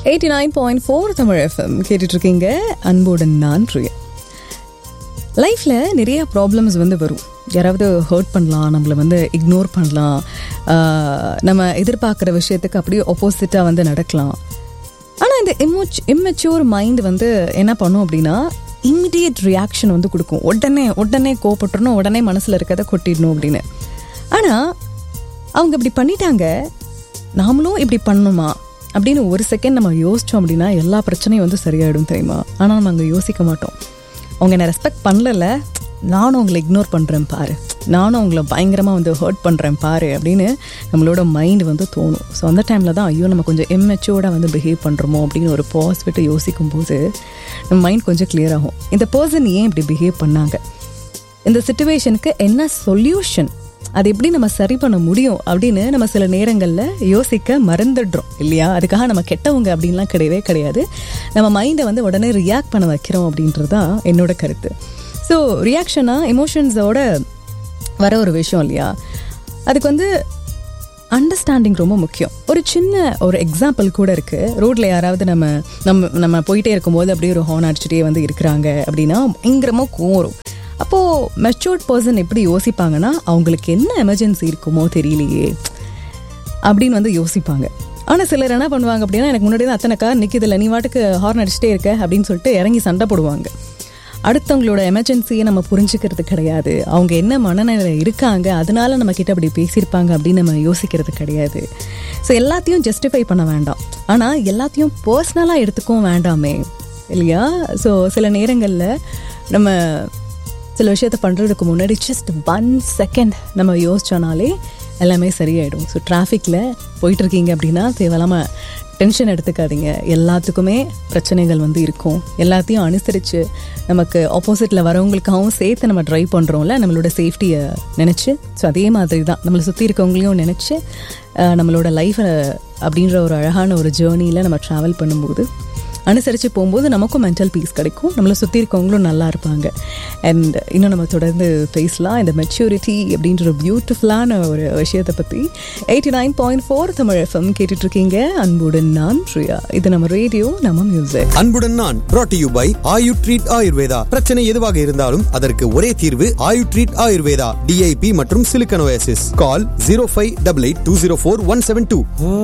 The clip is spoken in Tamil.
eighty nine point four Tamil FM கேட்டுட்டு இருக்கீங்க அன்புடன் நான் பிரியா லைஃப்பில் நிறைய ப்ராப்ளம்ஸ் வந்து வரும் யாராவது ஹர்ட் பண்ணலாம் நம்மளை வந்து இக்னோர் பண்ணலாம் ஆஹ் நம்ம எதிர்பார்க்குற விஷயத்துக்கு அப்படியே ஆப்போசிட்டாக வந்து நடக்கலாம் ஆனால் இந்த இம்மோச் இம்மெச்சூர் மைண்ட் வந்து என்ன பண்ணும் அப்படின்னா இம்மிடியட் ரியாக்ஷன் வந்து கொடுக்கும் உடனே உடனே கோபப்பட்டுறணும் உடனே மனசில் இருக்கிறத கொட்டிடணும் அப்படின்னு ஆனால் அவங்க இப்படி பண்ணிட்டாங்க நாமளும் இப்படி பண்ணணுமா அப்படின்னு ஒரு செகண்ட் நம்ம யோசிச்சோம் அப்படின்னா எல்லா பிரச்சனையும் வந்து சரியாயிடும் தெரியுமா ஆனால் நம்ம அங்கே யோசிக்க மாட்டோம் அவங்க என்னை ரெஸ்பெக்ட் பண்ணல நானும் உங்களை இக்னோர் பண்ணுறேன் பாரு நானும் உங்களை பயங்கரமாக வந்து ஹர்ட் பண்ணுறேன் பாரு அப்படின்னு நம்மளோட மைண்ட் வந்து தோணும் ஸோ அந்த டைமில் தான் ஐயோ நம்ம கொஞ்சம் எம்மெச்சோர்டாக வந்து பிஹேவ் பண்ணுறோமோ அப்படின்னு ஒரு பாஸ் விட்டு யோசிக்கும் போது நம்ம மைண்ட் கொஞ்சம் clear ஆகும் இந்த பர்சன் ஏன் இப்படி பிஹேவ் பண்ணாங்க இந்த சுச்சுவேஷனுக்கு என்ன சொல்யூஷன் அது எப்படி நம்ம சரி பண்ண முடியும் அப்படின்னு நம்ம சில நேரங்களில் யோசிக்க மறந்துடுறோம் இல்லையா அதுக்காக நம்ம கெட்டவங்க அப்படின்லாம் கிடையவே கிடையாது நம்ம மைண்டை வந்து உடனே ரியாக்ட் பண்ண வைக்கிறோம் அப்படின்றது தான் என்னோட கருத்து ஸோ ரியாக்ஷனாக எமோஷன்ஸோட வர ஒரு விஷயம் இல்லையா அதுக்கு வந்து அண்டர்ஸ்டாண்டிங் ரொம்ப முக்கியம் ஒரு சின்ன ஒரு எக்ஸாம்பிள் கூட இருக்குது ரோட்டில் யாராவது நம்ம நம்ம நம்ம போயிட்டே இருக்கும்போது அப்படியே ஒரு ஹார்ன் அடிச்சுட்டே வந்து இருக்கிறாங்க அப்படின்னா பயங்கரமாக கோவம் வரும் அப்போது மெச்சூர்ட் பர்சன் எப்படி யோசிப்பாங்கன்னா அவங்களுக்கு என்ன எமர்ஜென்சி இருக்குமோ தெரியலையே அப்படின்னு வந்து யோசிப்பாங்க ஆனால் சிலர் என்ன பண்ணுவாங்க அப்படின்னா எனக்கு முன்னாடி தான் அத்தனை கார் நிற்கிதில்ல நீ வாட்டுக்கு ஹார்ன் அடிச்சுட்டே இருக்க அப்படின்னு சொல்லிட்டு இறங்கி சண்டை போடுவாங்க அடுத்தவங்களோட எமர்ஜென்சியை நம்ம புரிஞ்சுக்கிறது கிடையாது அவங்க என்ன மனநிலை இருக்காங்க அதனால நம்ம கிட்ட அப்படி பேசியிருப்பாங்க அப்படின்னு நம்ம யோசிக்கிறது கிடையாது ஸோ எல்லாத்தையும் ஜஸ்டிஃபை பண்ண வேண்டாம் ஆனால் எல்லாத்தையும் பர்சனலாக எடுத்துக்கவும் வேண்டாமே இல்லையா ஸோ சில நேரங்களில் நம்ம சில விஷயத்த பண்ணுறதுக்கு முன்னாடி ஜஸ்ட் ஒன் செகண்ட் நம்ம யோசிச்சோனாலே எல்லாமே சரியாயிடும் ஸோ டிராஃபிக்கில் போயிட்டுருக்கீங்க அப்படின்னா தேவையில்லாமல் டென்ஷன் எடுத்துக்காதீங்க எல்லாத்துக்குமே பிரச்சனைகள் வந்து இருக்கும் எல்லாத்தையும் அனுசரித்து நமக்கு ஆப்போசிட்டில் வரவங்களுக்காகவும் சேர்த்து நம்ம ட்ரைவ் பண்ணுறோம்ல நம்மளோட சேஃப்டியை நினச்சி ஸோ அதே மாதிரி தான் நம்மளை சுற்றி இருக்கவங்களையும் நினச்சி நம்மளோட லைஃப்பை அப்படின்ற ஒரு அழகான ஒரு ஜேர்னியில் நம்ம ட்ராவல் பண்ணும்போது அனுசரித்து போகும்போது நமக்கும் மென்டல் பீஸ் கிடைக்கும் நம்மளை சுற்றி இருக்கவங்களும் நல்லா இருப்பாங்க அண்ட் இன்னும் நம்ம தொடர்ந்து பேசலாம் இந்த மெச்சூரிட்டி அப்படின்ற ஒரு பியூட்டிஃபுல்லான ஒரு விஷயத்தை பற்றி eighty nine point four Tamil FM கேட்டுட்ருக்கீங்க அன்புடன் நான் பிரியா இது நம்ம ரேடியோ நம்ம மியூசிக் அன்புடன் நான் brought to you by Ayu Treat Ayurveda பிரச்சனை எதுவாக இருந்தாலும் அதற்கு ஒரே தீர்வு ஆயு ட்ரீட் ஆயுர்வேதா டிஐபி மற்றும் சிலிக்கனோசிஸ் call zero five double eight two zero four one seven two